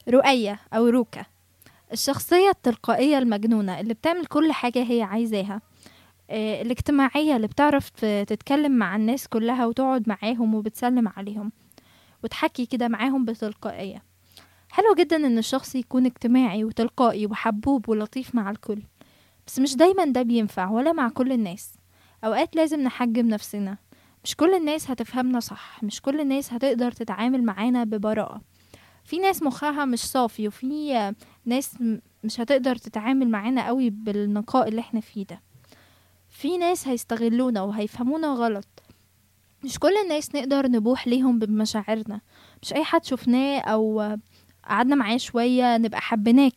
رؤية أو روكا الشخصية التلقائية المجنونة اللي بتعمل كل حاجة هي عايزاها آه، الاجتماعية اللي بتعرف تتكلم مع الناس كلها وتقعد معاهم وبتسلم عليهم وتحكي كده معاهم بتلقائية حلو جدا ان الشخص يكون اجتماعي وتلقائي وحبوب ولطيف مع الكل بس مش دايما ده بينفع ولا مع كل الناس اوقات لازم نحجم نفسنا مش كل الناس هتفهمنا صح مش كل الناس هتقدر تتعامل معانا ببراءة في ناس مخها مش صافي وفي ناس م- مش هتقدر تتعامل معانا قوي بالنقاء اللي احنا فيه ده في ناس هيستغلونا وهيفهمونا غلط مش كل الناس نقدر نبوح ليهم بمشاعرنا مش اي حد شفناه او قعدنا معاه شوية نبقى حبيناه